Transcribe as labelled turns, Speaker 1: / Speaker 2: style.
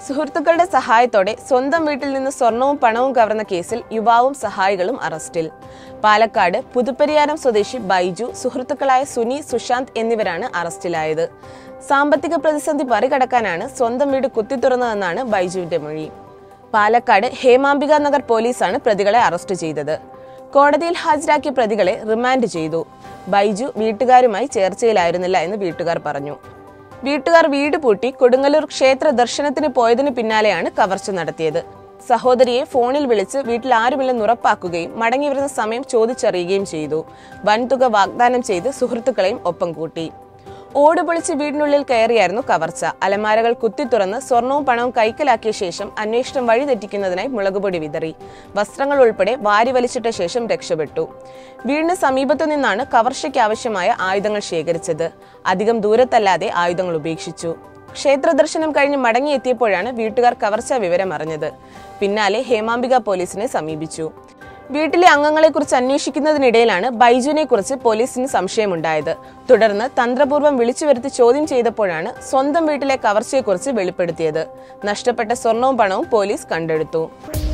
Speaker 1: സുഹൃത്തുക്കളുടെ സഹായത്തോടെ സ്വന്തം വീട്ടിൽ നിന്ന് സ്വർണവും പണവും കവർന്ന കേസിൽ യുവാവും സഹായികളും അറസ്റ്റിൽ പാലക്കാട് പുതുപ്പരിയാരം സ്വദേശി ബൈജു സുഹൃത്തുക്കളായ സുനി സുശാന്ത് എന്നിവരാണ് അറസ്റ്റിലായത് സാമ്പത്തിക പ്രതിസന്ധി മറികടക്കാനാണ് സ്വന്തം വീട് കുത്തിത്തുറന്നതെന്നാണ് ബൈജുവിന്റെ മൊഴി പാലക്കാട് ഹേമാംബിക നഗർ പോലീസാണ് പ്രതികളെ അറസ്റ്റ് ചെയ്തത് കോടതിയിൽ ഹാജരാക്കിയ പ്രതികളെ റിമാൻഡ് ചെയ്തു ബൈജു വീട്ടുകാരുമായി ചേർച്ചയിലായിരുന്നില്ല എന്ന് വീട്ടുകാർ പറഞ്ഞു വീട്ടുകാർ വീട് പൂട്ടി കൊടുങ്ങല്ലൂർ ക്ഷേത്ര ദർശനത്തിന് പോയതിനു പിന്നാലെയാണ് കവർച്ച നടത്തിയത് സഹോദരിയെ ഫോണിൽ വിളിച്ച് വീട്ടിൽ ആരുമില്ലെന്ന് ഉറപ്പാക്കുകയും മടങ്ങി വരുന്ന സമയം ചോദിച്ചറിയുകയും ചെയ്തു വൻതുക വാഗ്ദാനം ചെയ്ത് സുഹൃത്തുക്കളെയും ഒപ്പം കൂട്ടി ഓട് പൊളിച്ച് വീടിനുള്ളിൽ കയറിയായിരുന്നു കവർച്ച അലമാരകൾ കുത്തി തുറന്ന് സ്വർണവും പണവും കൈക്കലാക്കിയ ശേഷം അന്വേഷണം വഴിതെറ്റിക്കുന്നതിനായി മുളകുപൊടി വിതറി വസ്ത്രങ്ങൾ ഉൾപ്പെടെ വാരി വലിച്ചിട്ട ശേഷം രക്ഷപ്പെട്ടു വീടിന് സമീപത്തു നിന്നാണ് കവർച്ചയ്ക്ക് ആവശ്യമായ ആയുധങ്ങൾ ശേഖരിച്ചത് അധികം ദൂരത്തല്ലാതെ ആയുധങ്ങൾ ഉപേക്ഷിച്ചു ക്ഷേത്ര ദർശനം കഴിഞ്ഞ് മടങ്ങിയെത്തിയപ്പോഴാണ് വീട്ടുകാർ കവർച്ചാ വിവരം അറിഞ്ഞത് പിന്നാലെ ഹേമാംബിക പോലീസിനെ സമീപിച്ചു വീട്ടിലെ അംഗങ്ങളെക്കുറിച്ച് അന്വേഷിക്കുന്നതിനിടയിലാണ് ബൈജുവിനെ കുറിച്ച് പോലീസിന് സംശയമുണ്ടായത് തുടർന്ന് തന്ത്രപൂർവ്വം വിളിച്ചു വരുത്തി ചോദ്യം ചെയ്തപ്പോഴാണ് സ്വന്തം വീട്ടിലെ കവർച്ചയെക്കുറിച്ച് വെളിപ്പെടുത്തിയത് നഷ്ടപ്പെട്ട സ്വർണവും പണവും പോലീസ് കണ്ടെടുത്തു